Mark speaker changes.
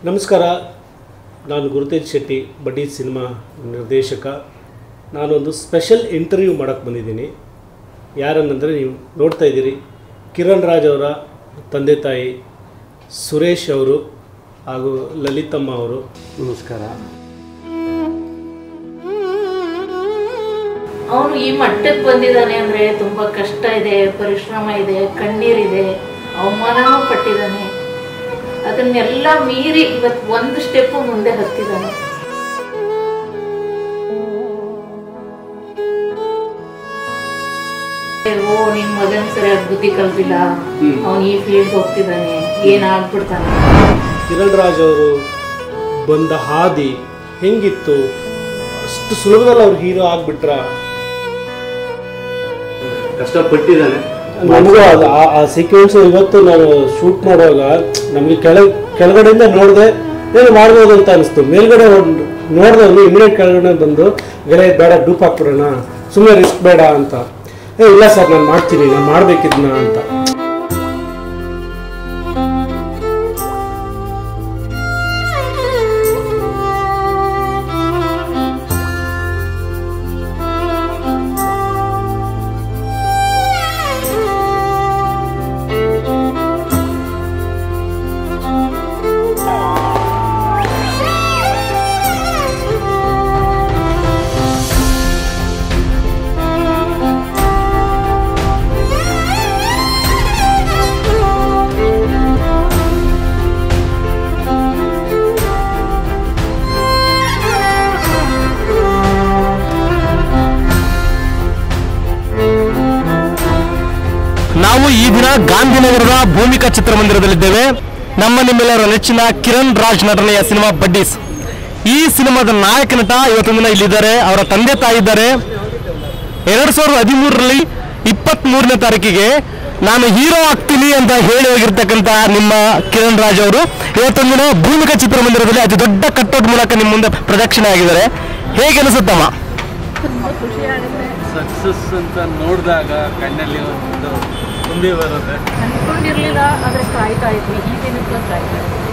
Speaker 1: ನಮಸ್ಕಾರ ನಾನು ಗುರುತೇಜ್ ಶೆಟ್ಟಿ ಬಡ್ಡಿ ಸಿನಿಮಾ ನಿರ್ದೇಶಕ ನಾನೊಂದು ಸ್ಪೆಷಲ್ ಇಂಟರ್ವ್ಯೂ ಮಾಡೋಕ್ಕೆ ಬಂದಿದ್ದೀನಿ ಯಾರನ್ನಂದರೆ ನೀವು ನೋಡ್ತಾ ಇದ್ದೀರಿ ಕಿರಣ್ ರಾಜ್ ಅವರ ತಂದೆ ತಾಯಿ ಸುರೇಶ್ ಅವರು ಹಾಗೂ ಲಲಿತಮ್ಮ ಅವರು
Speaker 2: ನಮಸ್ಕಾರ
Speaker 3: ಅವನು ಈ ಮಟ್ಟಕ್ಕೆ ಬಂದಿದ್ದಾನೆ ಅಂದ್ರೆ ತುಂಬಾ ಕಷ್ಟ ಇದೆ ಪರಿಶ್ರಮ ಇದೆ ಕಣ್ಣೀರಿದೆ ಅವಮಾನನೂ ಪಟ್ಟಿದ್ದಾನೆ ಅದನ್ನೆಲ್ಲ ಮೀರಿ ಇವತ್ತು ಒಂದು ಸ್ಟೆಪ್ ಮುಂದೆ ಹತ್ತಿದ್ದಾನೆ ಓ ನಿನ್ ಮಗನ್ ಸರಿಯಾಗಿ ಬುದ್ಧಿ ಕಲ್ತಿಲ್ಲ ಅವನು ಈ ಫೀಲ್ಡ್ ಹೋಗ್ತಿದ್ದಾನೆ ಏನಾಗ್ಬಿಡ್ತಾನೆ
Speaker 1: ಕಿರಣ್ ರಾಜ್ ಅವರು ಬಂದ ಹಾದಿ ಹೆಂಗಿತ್ತು ಅಷ್ಟು ಸುಲಭದಲ್ಲಿ ಅವ್ರು ಹೀರೋ ಆಗಿಬಿಟ್ರ
Speaker 2: ಕಷ್ಟಪಟ್ಟಿದ್ದಾನೆ
Speaker 1: ನಮಗೂ ಅದು ಆ- ಆ ಸೀಕ್ವೆನ್ಸ್ ಇವತ್ತು ನಾನು ಶೂಟ್ ಮಾಡುವಾಗ ನಮಗೆ ಕೆಳ ಕೆಳಗಡೆಯಿಂದ ನೋಡಿದೆ ಏನು ಮಾಡ್ಬೋದು ಅಂತ ಅನಿಸ್ತು ಮೇಲ್ಗಡೆ ನೋಡಿದವನು ಇಮಿಡಿಯೇಟ್ ಕೆಳಗಡೆ ಬಂದು ಗೆಳೆ ಬೇಡ ಡೂಪ್ ಹಾಕ್ಬಿಡೋಣ ಸುಮ್ಮನೆ ರಿಸ್ಕ್ ಬೇಡ ಅಂತ ಏ ಇಲ್ಲ ಸರ್ ನಾನು ಮಾಡ್ತೀನಿ ನಾನು ಮಾಡ್ಬೇಕಿದ್ನ ಅಂತ
Speaker 4: ನಾವು ಈ ದಿನ ಗಾಂಧಿನಗರದ ಭೂಮಿಕಾ ಚಿತ್ರಮಂದಿರದಲ್ಲಿದ್ದೇವೆ ನಮ್ಮ ನಿಮ್ಮೆಲ್ಲರ ನೆಚ್ಚಿನ ಕಿರಣ್ ರಾಜ್ ನಟನೆಯ ಸಿನಿಮಾ ಬಡ್ಡೀಸ್ ಈ ಸಿನಿಮಾದ ನಾಯಕ ನಟ ಇವತ್ತೊಂದು ದಿನ ಇಲ್ಲಿದ್ದಾರೆ ಅವರ ತಂದೆ ತಾಯಿ ಇದ್ದಾರೆ ಎರಡು ಸಾವಿರದ ಹದಿಮೂರರಲ್ಲಿ ಇಪ್ಪತ್ತ್ ಮೂರನೇ ತಾರೀಕಿಗೆ ನಾನು ಹೀರೋ ಆಗ್ತೀನಿ ಅಂತ ಹೇಳಿ ಹೋಗಿರ್ತಕ್ಕಂಥ ನಿಮ್ಮ ಕಿರಣ್ ರಾಜ್ ಅವರು ಇವತ್ತೊಂದಿನ ಭೂಮಿಕಾ ಚಿತ್ರಮಂದಿರದಲ್ಲಿ ಅತಿ ದೊಡ್ಡ ಕಟ್ಟೌಟ್ ಮೂಲಕ ನಿಮ್ಮ ಮುಂದೆ ಪ್ರದಕ್ಷಿಣೆ ಆಗಿದ್ದಾರೆ ಹೇಗೆ ಅನಿಸುತ್ತಮ್ಮ
Speaker 5: ಸಕ್ಸಸ್ ಅಂತ ನೋಡಿದಾಗ ಕಣ್ಣಲ್ಲಿ ಒಂದು ತುಂಬಿ ಬರುತ್ತೆ
Speaker 3: ಅನ್ಕೊಂಡಿರ್ಲಿಲ್ಲ ಆದ್ರೆ ಕಾಯ್ತಾ ಇದ್ವಿ ಈ ದಿನಕ್ಕೆ ಕಾಯ್ತಾ ಇದ್ವಿ